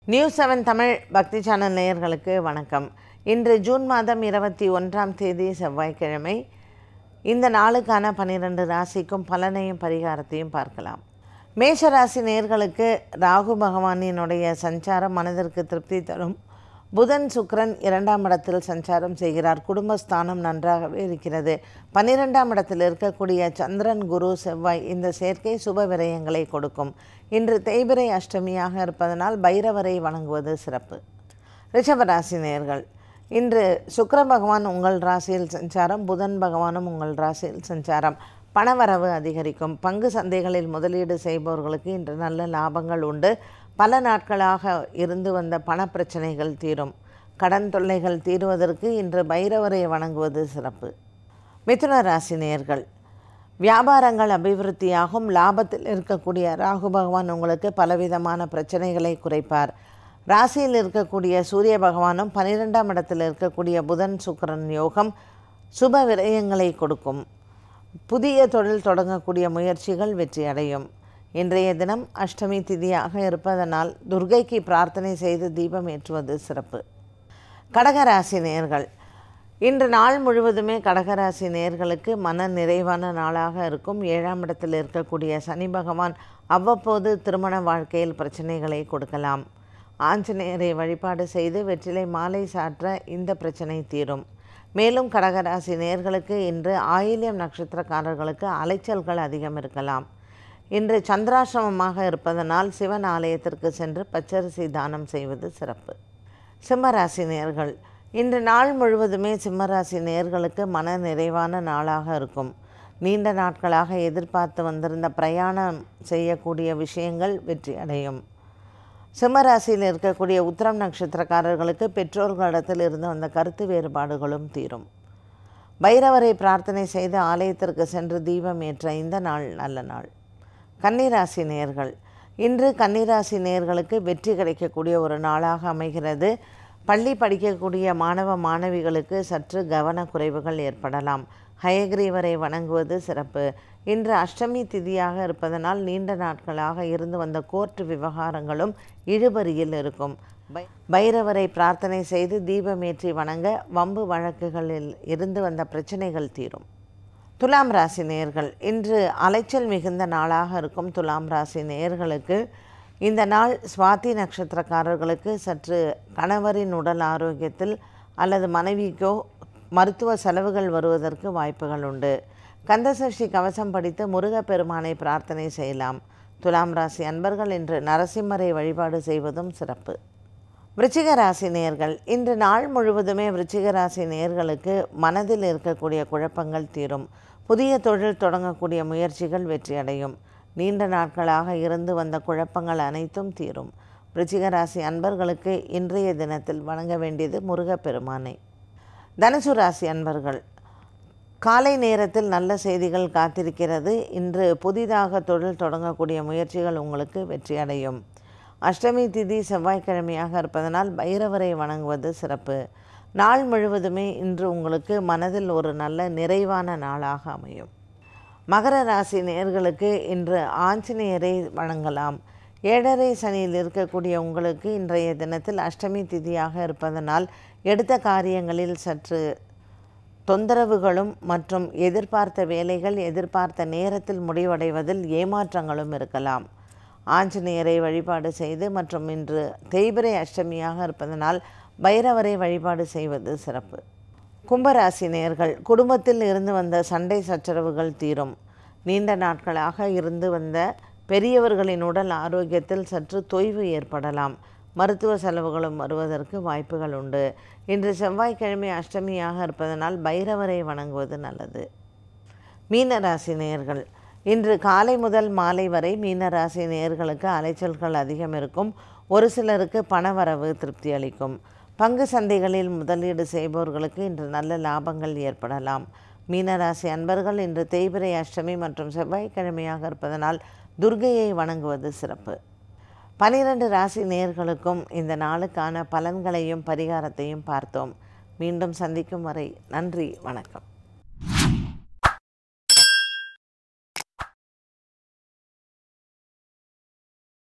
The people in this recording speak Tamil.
நியூஸ் செவன் தமிழ் பக்தி சேனல் நேயர்களுக்கு வணக்கம் இன்று ஜூன் மாதம் இருபத்தி ஒன்றாம் தேதி செவ்வாய்க்கிழமை இந்த நாளுக்கான பன்னிரண்டு ராசிக்கும் பலனையும் பரிகாரத்தையும் பார்க்கலாம் மேஷ ராசி நேயர்களுக்கு ராகு பகவானினுடைய சஞ்சாரம் மனதிற்கு திருப்தி தரும் புதன் சுக்கிரன் இரண்டாம் இடத்தில் சஞ்சாரம் செய்கிறார் குடும்பஸ்தானம் நன்றாகவே இருக்கிறது பன்னிரெண்டாம் இடத்தில் இருக்கக்கூடிய சந்திரன் குரு செவ்வாய் இந்த சேர்க்கை சுப விரயங்களை கொடுக்கும் இன்று தேய்பிரை அஷ்டமியாக இருப்பதனால் பைரவரை வணங்குவது சிறப்பு ரிஷபராசி நேயர்கள் இன்று சுக்கிர பகவான் உங்கள் ராசியில் சஞ்சாரம் புதன் பகவானும் உங்கள் ராசியில் சஞ்சாரம் பணவரவு அதிகரிக்கும் பங்கு சந்தைகளில் முதலீடு செய்பவர்களுக்கு இன்று நல்ல லாபங்கள் உண்டு பல நாட்களாக இருந்து வந்த பணப்பிரச்சனைகள் தீரும் கடன் தொல்லைகள் தீருவதற்கு இன்று பைரவரை வணங்குவது சிறப்பு மிதுன ராசி நேயர்கள் வியாபாரங்கள் அபிவிருத்தியாகும் லாபத்தில் இருக்கக்கூடிய ராகு பகவான் உங்களுக்கு பலவிதமான பிரச்சனைகளை குறைப்பார் ராசியில் இருக்கக்கூடிய சூரிய பகவானும் பன்னிரெண்டாம் இடத்தில் இருக்கக்கூடிய புதன் சுக்கிரன் யோகம் சுப விரயங்களை கொடுக்கும் புதிய தொழில் தொடங்கக்கூடிய முயற்சிகள் வெற்றி அடையும் இன்றைய தினம் அஷ்டமி திதியாக இருப்பதனால் துர்கைக்கு பிரார்த்தனை செய்து தீபம் ஏற்றுவது சிறப்பு கடகராசி நேர்கள் இன்று நாள் முழுவதுமே கடகராசி நேர்களுக்கு மன நிறைவான நாளாக இருக்கும் ஏழாம் இடத்தில் இருக்கக்கூடிய சனி பகவான் அவ்வப்போது திருமண வாழ்க்கையில் பிரச்சனைகளை கொடுக்கலாம் ஆஞ்சநேயரை வழிபாடு செய்து வெற்றிலை மாலை சாற்ற இந்த பிரச்சனை தீரும் மேலும் கடகராசி நேர்களுக்கு இன்று ஆயில்யம் நட்சத்திரக்காரர்களுக்கு அலைச்சல்கள் அதிகம் இருக்கலாம் இன்று சந்திராசிரமமாக இருப்பதனால் சிவன் ஆலயத்திற்கு சென்று பச்சரிசி தானம் செய்வது சிறப்பு சிம்மராசி நேர்கள் இன்று நாள் முழுவதுமே சிம்மராசி நேர்களுக்கு மன நிறைவான நாளாக இருக்கும் நீண்ட நாட்களாக எதிர்பார்த்து வந்திருந்த பிரயாணம் செய்யக்கூடிய விஷயங்கள் வெற்றி அடையும் சிம்மராசியில் இருக்கக்கூடிய உத்திரம் நட்சத்திரக்காரர்களுக்கு பெற்றோர்களிடத்தில் இருந்து வந்த கருத்து வேறுபாடுகளும் தீரும் பைரவரை பிரார்த்தனை செய்து ஆலயத்திற்கு சென்று தீபம் ஏற்ற இந்த நாள் நல்ல நாள் கன்னிராசி நேர்கள் இன்று கன்னிராசி நேர்களுக்கு வெற்றி கிடைக்கக்கூடிய ஒரு நாளாக அமைகிறது பள்ளி படிக்கக்கூடிய மாணவ மாணவிகளுக்கு சற்று கவனக்குறைவுகள் ஏற்படலாம் ஹயக்ரீவரை வணங்குவது சிறப்பு இன்று அஷ்டமி திதியாக இருப்பதனால் நீண்ட நாட்களாக இருந்து வந்த கோர்ட் விவகாரங்களும் இழுபறியில் இருக்கும் பை- பைரவரை பிரார்த்தனை செய்து தீபமேற்றி வணங்க வம்பு வழக்குகளில் இருந்து வந்த பிரச்சனைகள் தீரும் துலாம் ராசி நேயர்கள் இன்று அலைச்சல் மிகுந்த நாளாக இருக்கும் துலாம் ராசி நேயர்களுக்கு இந்த நாள் சுவாதி நட்சத்திரக்காரர்களுக்கு சற்று கணவரின் உடல் ஆரோக்கியத்தில் அல்லது மனைவிக்கோ மருத்துவ செலவுகள் வருவதற்கு வாய்ப்புகள் உண்டு கந்தசஷ்டி கவசம் படித்து முருகப்பெருமானை பிரார்த்தனை செய்யலாம் துலாம் ராசி அன்பர்கள் இன்று நரசிம்மரை வழிபாடு செய்வதும் சிறப்பு விருச்சிக ராசி நேயர்கள் இன்று நாள் முழுவதுமே விருச்சிக ராசி நேயர்களுக்கு மனதில் இருக்கக்கூடிய குழப்பங்கள் தீரும் புதிய தொழில் தொடங்கக்கூடிய முயற்சிகள் வெற்றியடையும் நீண்ட நாட்களாக இருந்து வந்த குழப்பங்கள் அனைத்தும் தீரும் விருச்சிக ராசி அன்பர்களுக்கு இன்றைய தினத்தில் வணங்க வேண்டியது முருகப்பெருமானை தனுசு ராசி அன்பர்கள் காலை நேரத்தில் நல்ல செய்திகள் காத்திருக்கிறது இன்று புதிதாக தொழில் தொடங்கக்கூடிய முயற்சிகள் உங்களுக்கு வெற்றியடையும் அஷ்டமி திதி செவ்வாய்க்கிழமையாக இருப்பதனால் பைரவரை வணங்குவது சிறப்பு நாள் முழுவதுமே இன்று உங்களுக்கு மனதில் ஒரு நல்ல நிறைவான நாளாக அமையும் மகர ராசி நேர்களுக்கு இன்று ஆஞ்சநேயரை வணங்கலாம் ஏழரை சனியில் இருக்கக்கூடிய உங்களுக்கு இன்றைய தினத்தில் அஷ்டமி திதியாக இருப்பதனால் எடுத்த காரியங்களில் சற்று தொந்தரவுகளும் மற்றும் எதிர்பார்த்த வேலைகள் எதிர்பார்த்த நேரத்தில் முடிவடைவதில் ஏமாற்றங்களும் இருக்கலாம் ஆஞ்சநேயரை வழிபாடு செய்து மற்றும் இன்று தேய்பிரை அஷ்டமியாக இருப்பதனால் பைரவரை வழிபாடு செய்வது சிறப்பு கும்பராசி நேயர்கள் குடும்பத்தில் இருந்து வந்த சண்டை சச்சரவுகள் தீரும் நீண்ட நாட்களாக இருந்து வந்த பெரியவர்களின் உடல் ஆரோக்கியத்தில் சற்று தொய்வு ஏற்படலாம் மருத்துவ செலவுகளும் வருவதற்கு வாய்ப்புகள் உண்டு இன்று செவ்வாய்க்கிழமை அஷ்டமியாக இருப்பதனால் பைரவரை வணங்குவது நல்லது மீனராசி நேயர்கள் இன்று காலை முதல் மாலை வரை மீனராசி நேயர்களுக்கு அலைச்சல்கள் அதிகம் இருக்கும் ஒரு சிலருக்கு பணவரவு திருப்தி அளிக்கும் பங்கு சந்தைகளில் முதலீடு செய்பவர்களுக்கு இன்று நல்ல லாபங்கள் ஏற்படலாம் மீனராசி அன்பர்கள் இன்று தேய்பிரை அஷ்டமி மற்றும் செவ்வாய்க்கிழமையாக இருப்பதனால் துர்கையை வணங்குவது சிறப்பு பனிரெண்டு ராசி நேர்களுக்கும் இந்த நாளுக்கான பலன்களையும் பரிகாரத்தையும் பார்த்தோம் மீண்டும் சந்திக்கும் வரை நன்றி வணக்கம்